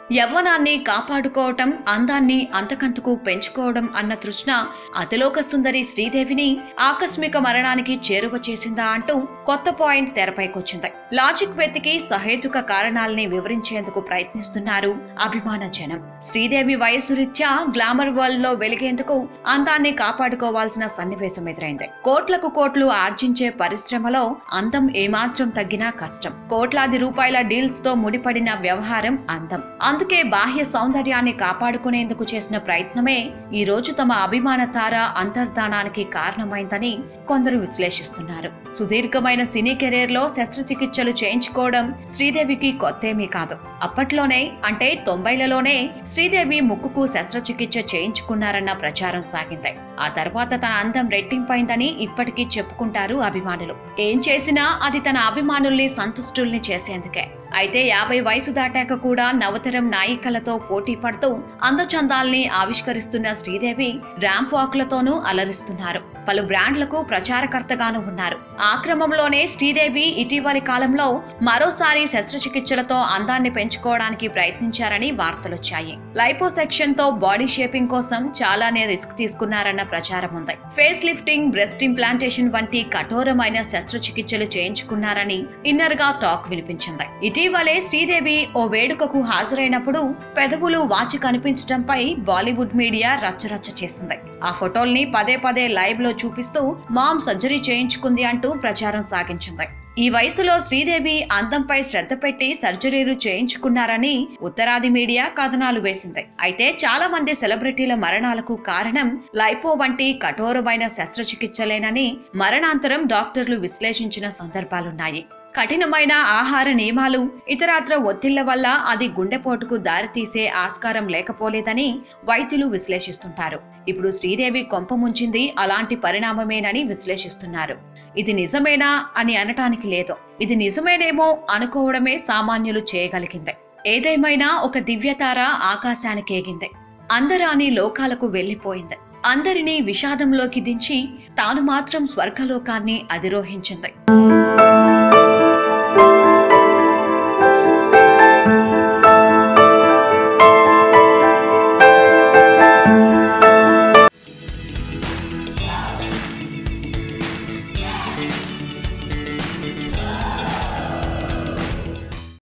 యవ్వనాన్ని కాపాడుకోవటం అందాన్ని అంతకంతకు పెంచుకోవడం అన్న తృష్ణ అతిలోక సుందరి శ్రీదేవిని ఆకస్మిక మరణానికి చేరువ చేసిందా అంటూ కొత్త పాయింట్ తెరపైకొచ్చింది లాజిక్ వెతికి సహేతుక కారణాలని వివరించేందుకు ప్రయత్నిస్తున్నారు అభిమాన జనం శ్రీదేవి వయసు రీత్యా గ్లామర్ వరల్డ్ లో వెలిగేందుకు అందాన్ని కాపాడుకోవాల్సిన సన్నివేశం ఎదురైంది కోట్లకు కోట్లు ఆర్జించే పరిశ్రమలో అందం ఏమాత్రం తగ్గినా కష్టం కోట్లాది రూపాయల డీల్స్ తో ముడిపడిన వ్యవహారం అందం అందుకే బాహ్య సౌందర్యాన్ని కాపాడుకునేందుకు చేసిన ప్రయత్నమే ఈ రోజు తమ అభిమాన తార అంతర్ధానానికి కారణమైందని కొందరు విశ్లేషిస్తున్నారు సుదీర్ఘమైన సినీ కెరీర్ లో శస్త్రచికిత్సలు చేయించుకోవడం శ్రీదేవికి కొత్తేమీ కాదు అప్పట్లోనే అంటే తొంభైలలోనే శ్రీదేవి ముక్కుకు శస్త్రచికిత్స చేయించుకున్నారన్న ప్రచారం సాగింది ఆ తర్వాత తన అందం రెట్టింపైందని ఇప్పటికీ చెప్పుకుంటారు అభిమానులు ఏం చేసినా అది తన అభిమానుల్ని సంతుష్టుల్ని చేసేందుకే అయితే యాభై వయసు దాటాక కూడా నవతరం నాయికలతో పోటీ పడుతూ అందచందాల్ని ఆవిష్కరిస్తున్న శ్రీదేవి ర్యాంప్ వాక్లతోనూ అలరిస్తున్నారు పలు బ్రాండ్లకు ప్రచారకర్తగాను ఉన్నారు ఆ క్రమంలోనే శ్రీదేవి ఇటీవలి కాలంలో మరోసారి శస్త్రచికిత్సలతో అందాన్ని పెంచుకోవడానికి ప్రయత్నించారని వార్తలొచ్చాయి లైపోసెక్షన్ తో బాడీ షేపింగ్ కోసం చాలానే రిస్క్ తీసుకున్నారన్న ప్రచారం ఉంది ఫేస్ లిఫ్టింగ్ బ్రెస్ట్ ఇంప్లాంటేషన్ వంటి కఠోరమైన శస్త్రచికిత్సలు చేయించుకున్నారని ఇన్నర్ గా టాక్ వినిపించింది ఇటీవలే శ్రీదేవి ఓ వేడుకకు హాజరైనప్పుడు పెదవులు వాచి కనిపించడంపై బాలీవుడ్ మీడియా రచ్చరచ్చ చేసింది ఆ ఫోటోల్ని పదే పదే లైవ్ లో చూపిస్తూ మామ్ సర్జరీ చేయించుకుంది అంటూ ప్రచారం సాగించింది ఈ వయసులో శ్రీదేవి అందంపై శ్రద్ధ పెట్టి సర్జరీలు చేయించుకున్నారని ఉత్తరాది మీడియా కథనాలు వేసింది అయితే చాలా మంది సెలబ్రిటీల మరణాలకు కారణం లైపో వంటి కఠోరమైన శస్త్రచికిత్సలేనని మరణాంతరం డాక్టర్లు విశ్లేషించిన సందర్భాలున్నాయి కఠినమైన ఆహార నియమాలు ఇతరత్ర ఒత్తిళ్ల వల్ల అది గుండెపోటుకు దారితీసే ఆస్కారం లేకపోలేదని వైద్యులు విశ్లేషిస్తుంటారు ఇప్పుడు శ్రీదేవి కొంప ముంచింది అలాంటి పరిణామమేనని విశ్లేషిస్తున్నారు ఇది నిజమేనా అని అనటానికి లేదు ఇది నిజమేనేమో అనుకోవడమే సామాన్యులు చేయగలిగింది ఏదేమైనా ఒక దివ్యతార ఆకాశానికి ఎగింది అందరాని లోకాలకు వెళ్లిపోయింది అందరినీ విషాదంలోకి దించి తాను మాత్రం స్వర్గలోకాన్ని అధిరోహించింది